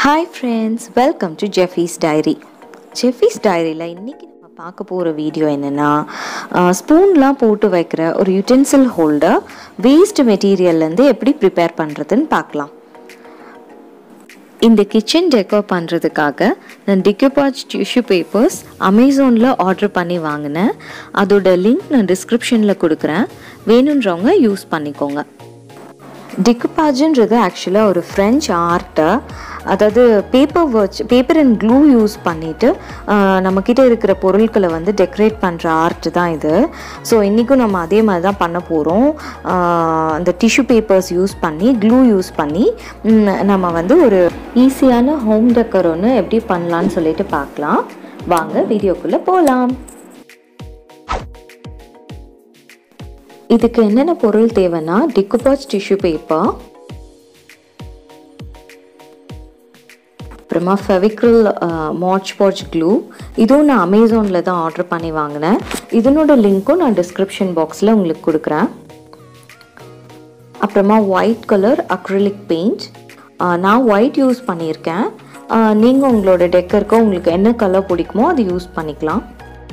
hi friends welcome to Jeffy's diary Jeffy's டைரியில் இன்றைக்கி நம்ம பார்க்க போகிற வீடியோ என்னென்னா ஸ்பூன்லாம் போட்டு வைக்கிற ஒரு யுட்டென்சில் ஹோல்டர் வேஸ்ட் மெட்டீரியல்லேருந்து எப்படி ப்ரிப்பேர் பண்ணுறதுன்னு பார்க்கலாம் இந்த கிச்சன் டெக்கோர் பண்ணுறதுக்காக நான் டிக்கோபாச் டிஷ்யூ பேப்பர்ஸ் அமேசானில் ஆர்டர் பண்ணி வாங்கினேன் அதோட லிங்க் நான் டிஸ்கிரிப்ஷனில் கொடுக்குறேன் வேணுன்றவங்க யூஸ் பண்ணிக்கோங்க டிக்குபாஜுன்றது ஆக்சுவலாக ஒரு ஃப்ரெஞ்ச் ஆர்ட்டு அதாவது பேப்பர் வச் பேப்பர் அண்ட் க்ளூ யூஸ் பண்ணிவிட்டு நம்மக்கிட்ட இருக்கிற பொருட்களை வந்து டெக்கரேட் பண்ணுற ஆர்ட் தான் இது ஸோ இன்றைக்கும் நம்ம அதே மாதிரி தான் பண்ண போகிறோம் அந்த டிஷ்யூ பேப்பர்ஸ் யூஸ் பண்ணி க்ளூ யூஸ் பண்ணி ம், நம்ம வந்து ஒரு ஈஸியான ஹோம் டெக்கர் ஒன்று எப்படி பண்ணலான்னு சொல்லிட்டு பார்க்கலாம் வாங்க வீடியோக்குள்ளே போகலாம் இதுக்கு என்னென்ன பொருள் தேவைன்னா டிக்குபாச் டிஷ்யூ பேப்பர் அப்புறமா ஃபெவிக்ரில் மார்ச் பாச் க்ளூ இதுவும் நான் அமேசானில் தான் ஆர்டர் பண்ணி வாங்கினேன் இதனோட லிங்க்கும் நான் டிஸ்கிரிப்ஷன் பாக்ஸில் உங்களுக்கு கொடுக்குறேன் அப்புறமா ஒயிட் கலர் அக்ரிலிக் பெயிண்ட் நான் ஒயிட் யூஸ் பண்ணியிருக்கேன் நீங்கள் உங்களோட டெக்கருக்கு உங்களுக்கு என்ன கலர் பிடிக்குமோ அது யூஸ் பண்ணிக்கலாம்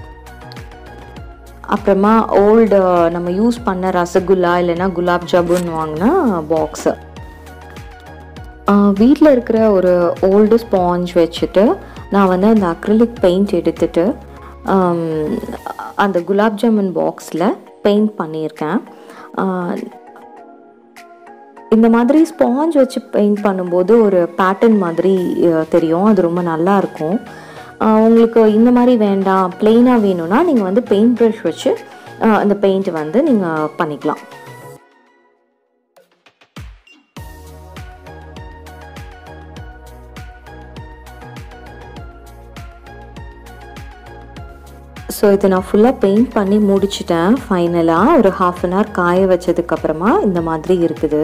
அப்புறமா ஓல்டு நம்ம யூஸ் பண்ண ரசகுல்லா இல்லைன்னா குலாப் ஜாமுன் வாங்கினா பாக்ஸு வீட்டில் இருக்கிற ஒரு ஓல்டு ஸ்பாஞ்ச் வச்சுட்டு நான் வந்து அந்த அக்ரிலிக் பெயிண்ட் எடுத்துட்டு ஆம், அந்த குலாப் ஜாமுன் பாக்ஸில் பெயிண்ட் பண்ணியிருக்கேன் ஆ, இந்த மாதிரி ஸ்பாஞ்ச் வச்சு பெயிண்ட் பண்ணும்போது ஒரு பேட்டர்ன் மாதிரி அஹ், தெரியும் அது ரொம்ப நல்லா இருக்கும் அஹ், உங்களுக்கு இந்த மாதிரி வேண்டாம் பிளெயினாக வேணும்னா நீங்கள் வந்து பெயிண்ட் ப்ரஷ் வச்சு அஹ், அந்த பெயிண்ட் வந்து நீங்கள் பண்ணிக்கலாம் ஸோ இதை நான் ஃபுல்லாக பெயிண்ட் பண்ணி முடிச்சிட்டேன் ஃபைனலாக ஒரு ஹாஃப் அன் ஹவர் காய வச்சதுக்கப்புறமா இந்த மாதிரி இருக்குது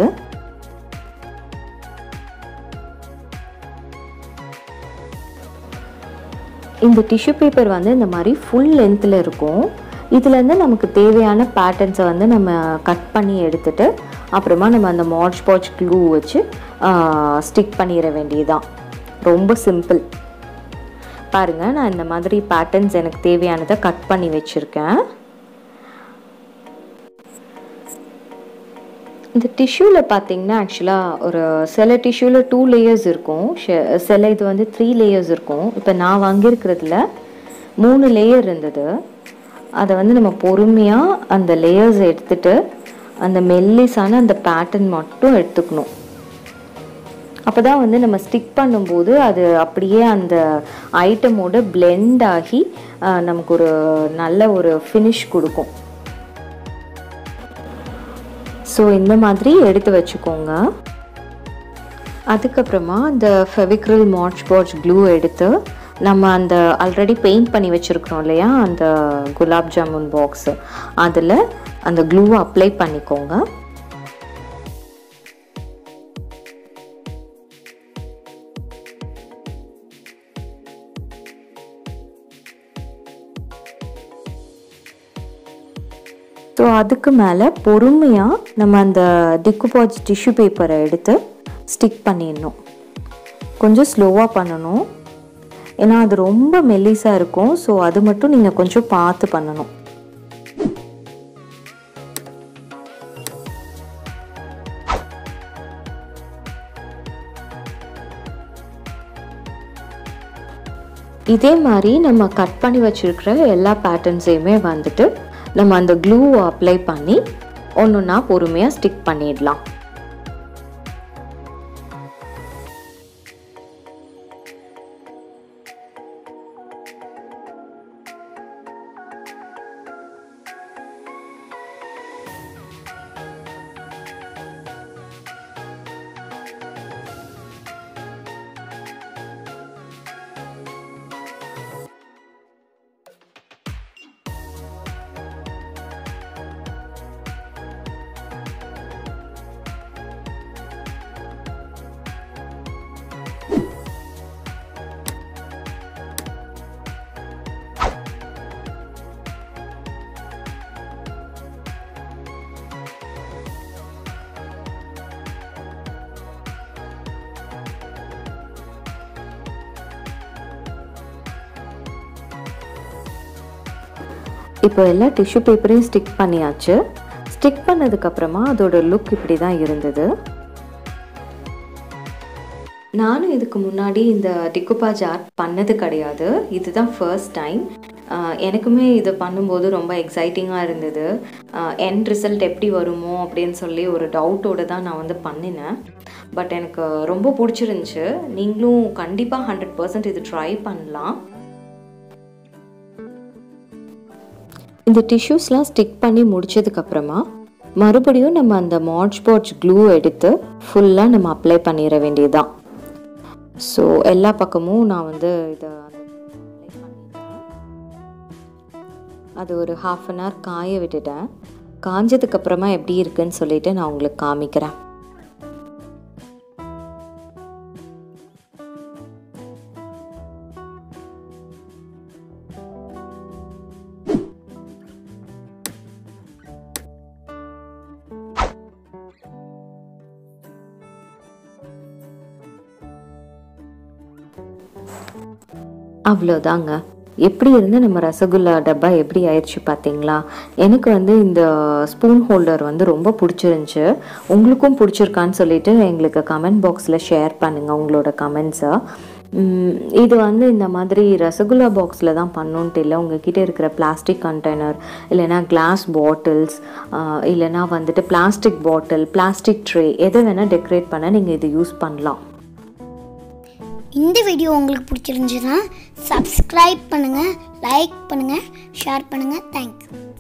இந்த டிஷ்யூ பேப்பர் வந்து இந்த மாதிரி ஃபுல் லென்த்தில் இருக்கும் இதுலேருந்து நமக்கு தேவையான பேட்டர்ன்ஸை வந்து நம்ம கட் பண்ணி எடுத்துட்டு அப்புறமா நம்ம அந்த மார்ச் பாச் க்ளூ வச்சு ஸ்டிக் பண்ணிட வேண்டியதுதான் ரொம்ப சிம்பிள் பாருங்கள் நான் இந்த மாதிரி பேட்டர்ன்ஸ் எனக்கு தேவையானதை கட் பண்ணி வச்சுருக்கேன் இந்த டிஷ்யூவில் பார்த்தீங்கன்னா ஆக்சுவலாக ஒரு சில டிஷ்யூவில் டூ லேயர்ஸ் இருக்கும் ஷ- சில இது வந்து த்ரீ லேயர்ஸ் இருக்கும் இப்போ நான் வாங்கியிருக்கிறதுல மூணு லேயர் இருந்தது அதை வந்து நம்ம பொறுமையாக அந்த லேயர்ஸ் எடுத்துட்டு அந்த மெல்லிஸான அந்த பேட்டர்ன் மட்டும் எடுத்துக்கணும் அப்போ தான் வந்து நம்ம ஸ்டிக் பண்ணும்போது அது அப்படியே அந்த ஐட்டமோட blend ஆகி ஆஹ், நமக்கு ஒரு நல்ல ஒரு ஃபினிஷ் கொடுக்கும் ஸோ இந்த மாதிரி எடுத்து வச்சுக்கோங்க அதுக்கப்புறமா இந்த ஃபெவிக்ரில் மார்ச் பாட்ச் க்ளூ எடுத்து நம்ம அந்த ஆல்ரெடி பெயிண்ட் பண்ணி வச்சுருக்கிறோம் இல்லையா அந்த குலாப் ஜாமுன் பாக்ஸு அதில் அந்த க்ளூவை அப்ளை பண்ணிக்கோங்க ஸோ அதுக்கு மேலே பொறுமையாக நம்ம அந்த டிக்குபாச் டிஷ்யூ பேப்பரை எடுத்து ஸ்டிக் பண்ணிடணும் கொஞ்சம் ஸ்லோவாக பண்ணணும் ஏன்னா அது ரொம்ப மெல்லிஸாக இருக்கும் ஸோ அது மட்டும் நீங்கள் கொஞ்சம் பார்த்து பண்ணணும் இதே மாதிரி நம்ம கட் பண்ணி வச்சிருக்கிற எல்லா பேட்டர்ன்ஸையுமே வந்துட்டு நம்ம அந்த க்ளூவை அப்ளை பண்ணி ஒன்றுன்னா பொறுமையாக ஸ்டிக் பண்ணிடலாம் இப்போ எல்லா டிஷ்யூ பேப்பரையும் ஸ்டிக் பண்ணியாச்சு ஸ்டிக் பண்ணதுக்கப்புறமா அதோட லுக் இப்படி தான் இருந்தது நானும் இதுக்கு முன்னாடி இந்த டிக்குப்பாஜ் ஆர்ட் பண்ணது கிடையாது இதுதான் ஃபர்ஸ்ட் டைம் எனக்குமே இது பண்ணும்போது ரொம்ப எக்ஸைட்டிங்காக இருந்தது என் ரிசல்ட் எப்படி வருமோ அப்படின்னு சொல்லி ஒரு டவுட்டோடு தான் நான் வந்து பண்ணினேன் பட் எனக்கு ரொம்ப பிடிச்சிருந்துச்சு நீங்களும் கண்டிப்பாக ஹண்ட்ரட் பர்சன்ட் இது ட்ரை பண்ணலாம் இந்த டிஷ்யூஸ்லாம் ஸ்டிக் பண்ணி முடிச்சதுக்கப்புறமா மறுபடியும் நம்ம அந்த மாட்ச் பாட்ச் க்ளூ எடுத்து ஃபுல்லாக நம்ம அப்ளை பண்ணிட வேண்டியதுதான் ஸோ எல்லா பக்கமும் நான் வந்து இதை அது ஒரு ஹாஃப் அன் ஹவர் காய விட்டுட்டேன் காஞ்சதுக்கப்புறமா எப்படி இருக்குன்னு சொல்லிட்டு நான் உங்களுக்கு காமிக்கிறேன் அவ்வளோதாங்க எப்படி இருந்து நம்ம ரசகுல்லா டப்பா எப்படி ஆயிடுச்சு பார்த்தீங்களா எனக்கு வந்து இந்த ஸ்பூன் ஹோல்டர் வந்து ரொம்ப பிடிச்சிருந்துச்சு உங்களுக்கும் பிடிச்சிருக்கான்னு சொல்லிட்டு எங்களுக்கு கமெண்ட் பாக்ஸில் ஷேர் பண்ணுங்கள் உங்களோட கமெண்ட்ஸை இது வந்து இந்த மாதிரி ரசகுல்லா பாக்ஸில் தான் பண்ணோன்ட்டு இல்லை உங்ககிட்ட இருக்கிற பிளாஸ்டிக் கண்டெய்னர் இல்லைனா கிளாஸ் பாட்டில்ஸ் இல்லைனா வந்துட்டு பிளாஸ்டிக் பாட்டில் பிளாஸ்டிக் ட்ரே எதை வேணால் டெக்கரேட் பண்ண நீங்கள் இது யூஸ் பண்ணலாம் இந்த வீடியோ உங்களுக்கு பிடிச்சிருந்துச்சுன்னா சப்ஸ்கிரைப் பண்ணுங்கள் லைக் பண்ணுங்கள் ஷேர் பண்ணுங்கள் தேங்க்யூ